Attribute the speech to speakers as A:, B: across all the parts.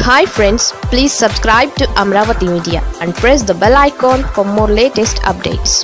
A: hi friends please subscribe to Amaravati media and press the bell icon for more latest updates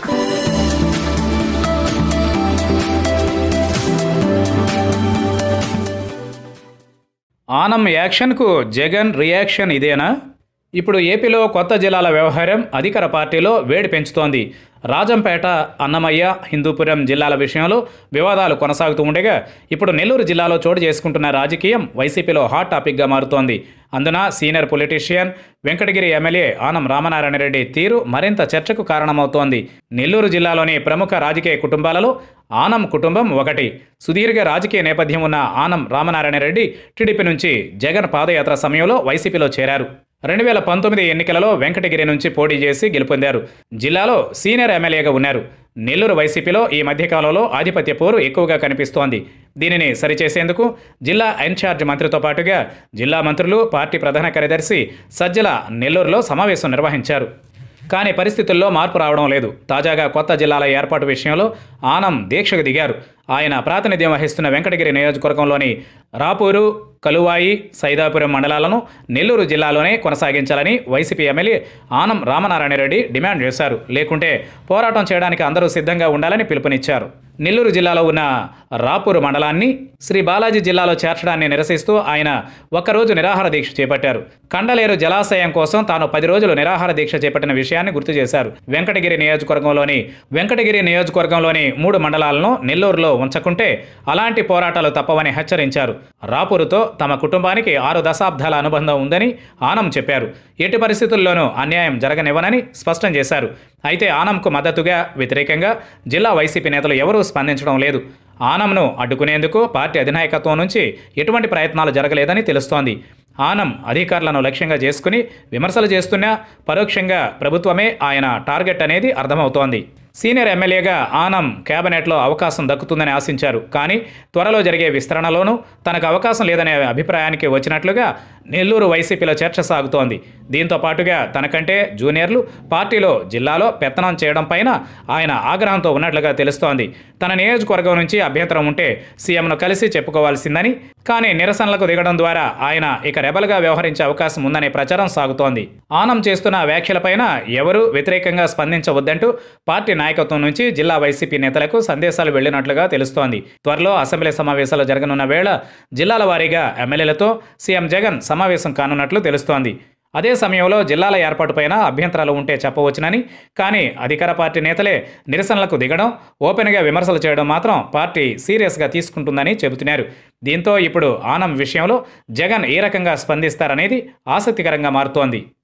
B: Anam యాక్షన్కు Jagan reaction ఇదేనా ఇప్పుడు ఏపీలో కొత్త జిల్లాల వ్యవహారం అధికార పార్టీలో వేడి పెంచుతోంది రాజంపేట అన్నమయ్య హిందూపురం జిల్లాల విషయంలో వివాదాలు కొనసాగుతూ ఉండగా ఇప్పుడు నెల్లూరు జిల్లాలో చోటు చేసుకుంటున్న రాజకీయం వైసీపీలో హాట్ టాపిక్గా మారుతోంది అందున senior politician Venkatagiri MLA Anam Ramanarayana Reddy తీరు మరింత చర్చకు కారణమవుతోంది నెల్లూరు జిల్లాలోని ప్రముఖ రాజకీయ కుటుంబాలలో ఆనం కుటుంబం ఒకటి సుదీర్ఘ రాజకీయ నేపథ్యం ఉన్న ఆనం రామనారాయణ రెడ్డి టీడీపీ నుంచి జగన్ పాదయాత్ర సమయంలో వైసీపీలో చేరారు రెండు వేల పంతొమ్మిది ఎన్నికలలో వెంకటగిరి నుంచి పోటీ చేసి గెలుపొందారు జిల్లాలో సీనియర్ ఎమ్మెల్యేగా ఉన్నారు నెల్లూరు వైసీపీలో ఈ మధ్యకాలంలో ఆధిపత్య పోరు ఎక్కువగా కనిపిస్తోంది దీనిని సరిచేసేందుకు జిల్లా ఇన్ఛార్జ్ మంత్రితో పాటుగా జిల్లా మంత్రులు పార్టీ ప్రధాన కార్యదర్శి సజ్జల నెల్లూరులో సమావేశం నిర్వహించారు కానీ పరిస్థితుల్లో మార్పు రావడం లేదు తాజాగా కొత్త జిల్లాల ఏర్పాటు విషయంలో ఆనం దీక్షకు దిగారు ఆయన ప్రాతినిధ్యం వహిస్తున్న వెంకటగిరి నియోజకవర్గంలోని రాపూరు కలువాయి సైదాపురం మండలాలను నెల్లూరు జిల్లాలోనే కొనసాగించాలని YCP MLA Anam Ramanarayana Reddy demand చేశారు లేకుంటే పోరాటం చేయడానికి అందరూ సిద్ధంగా ఉండాలని పిలుపునిచ్చారు నెల్లూరు జిల్లాలో ఉన్న రాపూరు మండలాన్ని శ్రీ బాలాజీ జిల్లాలో చేర్చడాన్ని నిరసిస్తూ ఆయన ఒక్కరోజు నిరాహార దీక్ష చేపట్టారు కండలేరు జలాశయం కోసం తాను పది రోజులు నిరాహార దీక్ష చేపట్టిన విషయాన్ని గుర్తు చేశారు వెంకటగిరి నియోజకవర్గంలోని వెంకటగిరి నియోజకవర్గంలోని మూడు మండలాలను నెల్లూరులో ఉంచకుంటే అలాంటి పోరాటాలు తప్పవని హెచ్చరించారు రాపూరుతో తమ కుటుంబానికి ఆరు దశాబ్దాల అనుబంధం ఉందని ఆనం చెప్పారు ఎట్టి పరిస్థితుల్లోనూ అన్యాయం జరగనివ్వనని స్పష్టం చేశారు అయితే ఆనంకు మద్దతుగా వ్యతిరేకంగా జిల్లా వైసీపీ నేతలు ఎవరూ స్పందించడం లేదు ఆనంను అడ్డుకునేందుకు పార్టీ అధినాయకత్వం నుంచి ఎటువంటి ప్రయత్నాలు జరగలేదని తెలుస్తోంది ఆనం అధికారులను లక్ష్యంగా చేసుకుని విమర్శలు చేస్తున్నా పరోక్షంగా ప్రభుత్వమే ఆయన టార్గెట్ అనేది అర్థమవుతోంది సీనియర్ ఎమ్మెల్యేగా ఆనం కేబినెట్లో అవకాశం దక్కుతుందని ఆశించారు కానీ త్వరలో జరిగే విస్తరణలోనూ తనకు అవకాశం లేదనే అభిప్రాయానికి వచ్చినట్లుగా నెల్లూరు వైసీపీలో చర్చ సాగుతోంది దీంతో పాటుగా తనకంటే జూనియర్లు పార్టీలో జిల్లాలో పెత్తనం చేయడం పైన ఆయన ఆగ్రహంతో ఉన్నట్లుగా తెలుస్తోంది తన నియోజకవర్గం నుంచి అభ్యంతరం ఉంటే సీఎంను కలిసి చెప్పుకోవాల్సిందని కానీ నిరసనలకు దిగడం ద్వారా ఆయన ఇక రెబల్గా వ్యవహరించే అవకాశం ఉందనే ప్రచారం సాగుతోంది ఆనం చేస్తున్న వ్యాఖ్యలపైన ఎవరూ వ్యతిరేకంగా స్పందించవద్దంటూ పార్టీ నాయకత్వం నుంచి జిల్లా వైసీపీ నేతలకు సందేశాలు వెళ్లినట్లుగా తెలుస్తోంది త్వరలో అసెంబ్లీ సమావేశాలు జరగనున్న వేళ జిల్లాల వారీగా ఎమ్మెల్యేలతో సీఎం జగన్ సమావేశం కానున్నట్లు తెలుస్తోంది అదే సమయంలో జిల్లాల ఏర్పాటుపైన అభ్యంతరాలు ఉంటే చెప్పవచ్చునని కానీ అధికార పార్టీ నేతలే నిరసనలకు దిగడం ఓపెన్గా విమర్శలు చేయడం మాత్రం పార్టీ సీరియస్గా తీసుకుంటుందని చెబుతున్నారు దీంతో ఇప్పుడు ఆనం విషయంలో జగన్ ఏ రకంగా స్పందిస్తారనేది ఆసక్తికరంగా మారుతోంది